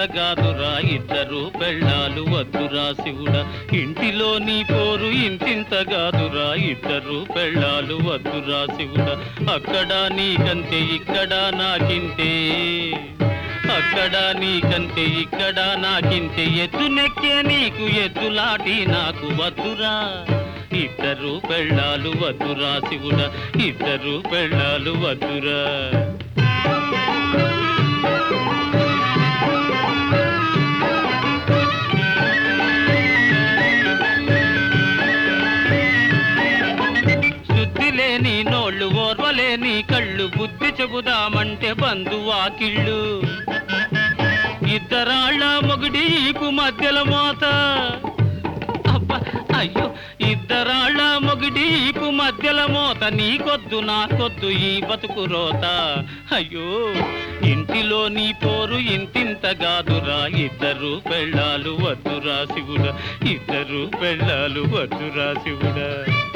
కాదురా ఇద్దరు పెళ్ళాలు వద్దురా శివుడా ఇంటిలో నీ పోరు ఇంతింత కాదురా ఇద్దరు పెళ్ళాలు వద్దురా శివుడా అక్కడ నీకంతే ఇక్కడ నాకింతే అక్కడ నీకంతే ఇక్కడ నాకింతే ఎద్దు నెక్కే నీకు ఎద్దులాటి నాకు వద్దురా ఇద్దరు పెళ్ళాలు వద్దురా శివుడా ఇద్దరు పెళ్ళాలు వద్దురా శుద్ధి లేని నోళ్ళు ఓర్వలేని కళ్ళు బుద్ధి చెబుదామంటే బంధువాకిళ్ళు ఇద్దరాళ్ళ మొగుడి ఈపు మధ్యల మోత అబ్బా అయ్యో ఇద్దరాళ్ళ మొగుడి ఈపు మధ్యల మోత నీకొద్దు నాకొద్దు ఈ బతుకు రోత అయ్యో ఇంటిలో నీ పోరు ఇంతింత గాదురా ఇద్దరు పెళ్ళాలు వద్దురా శివుడా ఇద్దరు పెళ్ళాలు వద్దురా శివుడా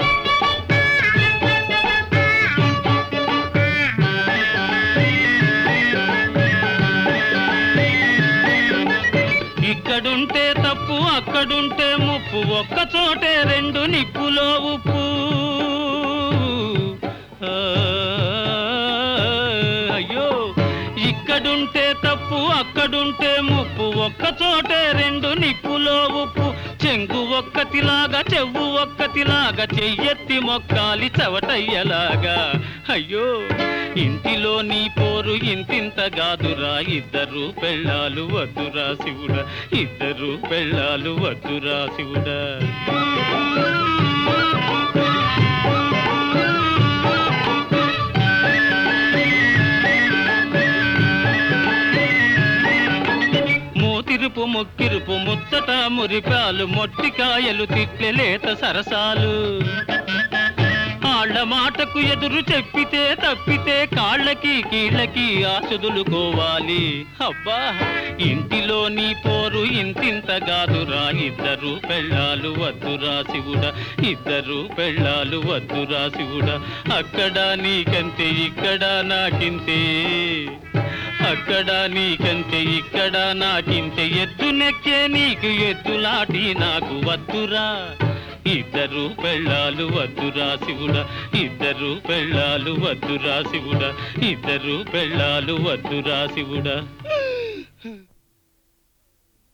ఇక్కడుంటే తప్పు అక్కడుంటే ముప్పు ఒక్క చోటే రెండు నిప్పులో ఉప్పు ఆ, అయ్యో ఇక్కడుంటే తప్పు అక్కడుంటే ముప్పు ఒక్క చోటే రెండు నిప్పులో ఉప్పు చెంగు ఒక్కతిలాగా చెవ్వు ఒక్కతిలాగా చెయ్యెత్తి మొక్కాలి చవటయ్యలాగా అయ్యో ఇంటిలో నీ పోరు ఇంతింత గాదురా ఇద్దరు పెళ్ళాలు వద్దురా శివుడా ఇద్దరు పెళ్ళాలు వద్దురా శివుడా మూతిరుపు ముక్కిరుపు ముచ్చట మురిపాలు మొట్టికాయలు తిట్లే లేత సరసాలు ఆళ్ల మాటకు ఎదురు చెప్పితే తప్పితే కాళ్ళకి కీళ్ళకి ఆసుదులుకోవాలి అబ్బా ఇంటిలో నీ పోరు ఇంతింత గాదురా ఇద్దరు పెళ్ళాలు వద్దురా శివుడా ఇద్దరు పెళ్ళాలు వద్దురా శివుడా అక్కడ నీకంతే ఇక్కడ నాకింతే అక్కడ నీకంతే ఇక్కడ నాకింతే ఎద్దు నెక్కే నీకు ఎద్దులాటి నాకు వద్దురా ఇద్దరు పెళ్ళాలు వద్దురా శివుడా ఇద్దరు పెళ్ళాలు వద్దురా శివుడా ఇద్దరు పెళ్ళాలు వద్దురా శివుడా